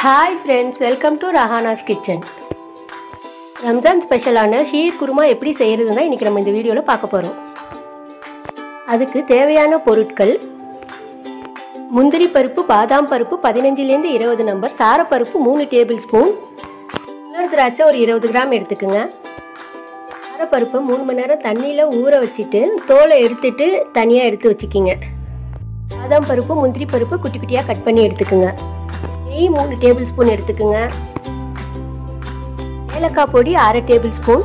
hi friends welcome to Rahana's kitchen Ramzan ஸ்பெஷலான ஷீர் குருமா எப்படி செய்கிறதுனா இன்றைக்கி நம்ம இந்த வீடியோவில் பார்க்க போகிறோம் அதுக்கு தேவையான பொருட்கள் முந்திரி பருப்பு பாதாம் பருப்பு பதினஞ்சுலேருந்து இருபது நம்பர் சாரப்பருப்பு மூணு டேபிள் ஸ்பூன் உலர் திராட்சை ஒரு இருபது கிராம் எடுத்துக்கோங்க சாரப்பருப்பை மூணு மணி நேரம் தண்ணியில் ஊற வச்சுட்டு தோலை எடுத்துட்டு தனியாக எடுத்து வச்சுக்கிங்க பாதாம் பருப்பு முந்திரி பருப்பு குட்டி குட்டியாக கட் பண்ணி எடுத்துக்கோங்க நெய் மூணு டேபிள் ஸ்பூன் எடுத்துக்கோங்க ஏலக்காய் பொடி அரை டேபிள் ஸ்பூன்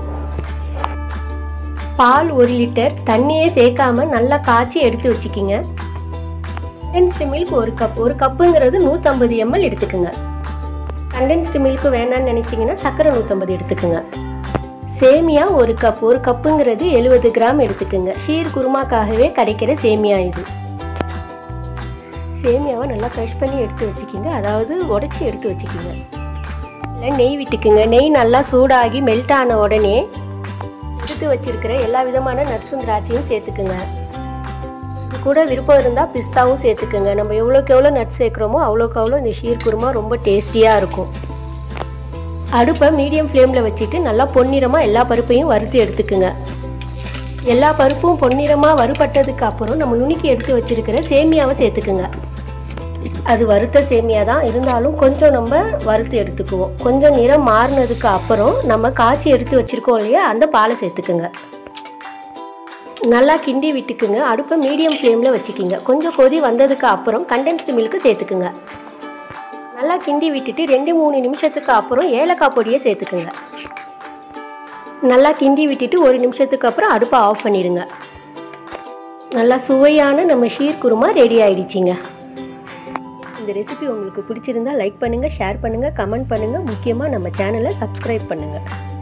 பால் ஒரு லிட்டர் தண்ணியே சேர்க்காம நல்லா காய்ச்சி எடுத்து வச்சுக்கிங்க கண்டென்ஸ்டு மில்க் ஒரு கப் ஒரு கப்புங்கிறது நூற்றம்பது எம்எல் எடுத்துக்கோங்க கண்டென்ஸ்டு மில்க் வேணான்னு நினச்சிங்கன்னா சர்க்கரை நூற்றம்பது எடுத்துக்கோங்க சேமியா ஒரு கப் ஒரு கப்புங்கிறது எழுபது கிராம் எடுத்துக்கோங்க ஷீர் குருமாக்காகவே கிடைக்கிற சேமியா இது சேமியாவை நல்லா க்ரஷ் பண்ணி எடுத்து வச்சுக்கிங்க அதாவது உடச்சி எடுத்து வச்சுக்கிங்க இல்லை நெய் விட்டுக்குங்க நெய் நல்லா சூடாகி மெல்ட் ஆன உடனே எடுத்து வச்சிருக்கிற எல்லா விதமான நட்ஸும் திராட்சையும் சேர்த்துக்குங்க இது கூட விருப்பம் இருந்தால் பிஸ்தாவும் சேர்த்துக்குங்க நம்ம எவ்வளோக்கு எவ்வளோ நட்ஸ் சேர்க்குறோமோ அவ்வளோக்கு அவ்வளோ இந்த ஷீர் குருமா ரொம்ப டேஸ்டியாக இருக்கும் அடுப்பை மீடியம் ஃப்ளேமில் வச்சுட்டு நல்லா பொன்னிறமாக எல்லா பருப்பையும் வறுத்து எடுத்துக்குங்க எல்லா பருப்பும் பொன்னிறமாக வறுபட்டதுக்கு அப்புறம் நம்ம நுணுக்கி எடுத்து வச்சிருக்கிற சேமியாவை சேர்த்துக்குங்க அது வறுத்த சேமியா தான் இருந்தாலும் கொஞ்சம் நம்ம வறுத்து எடுத்துக்குவோம் கொஞ்சம் நிறம் மாறினதுக்கு அப்புறம் நம்ம காய்ச்சி எடுத்து வச்சுருக்கோம் இல்லையா அந்த பாலை சேர்த்துக்குங்க நல்லா கிண்டி விட்டுக்குங்க அடுப்பை மீடியம் ஃப்ளேமில் வச்சுக்கிங்க கொஞ்சம் கொதி வந்ததுக்கு அப்புறம் கண்டென்ஸ்டு மில்க்கு சேர்த்துக்குங்க நல்லா கிண்டி விட்டுட்டு ரெண்டு மூணு நிமிஷத்துக்கு அப்புறம் ஏலக்காய் பொடியை சேர்த்துக்குங்க நல்லா கிண்டி விட்டுட்டு ஒரு நிமிஷத்துக்கு அப்புறம் அடுப்பை ஆஃப் பண்ணிடுங்க நல்லா சுவையான நம்ம ஷீர் குருமா ரெடி ஆயிடுச்சிங்க இந்த ரெசிபி உங்களுக்கு பிடிச்சிருந்தா லைக் பண்ணுங்கள் ஷேர் பண்ணுங்கள் கமெண்ட் பண்ணுங்கள் முக்கியமாக நம்ம சேனலை சப்ஸ்கிரைப் பண்ணுங்கள்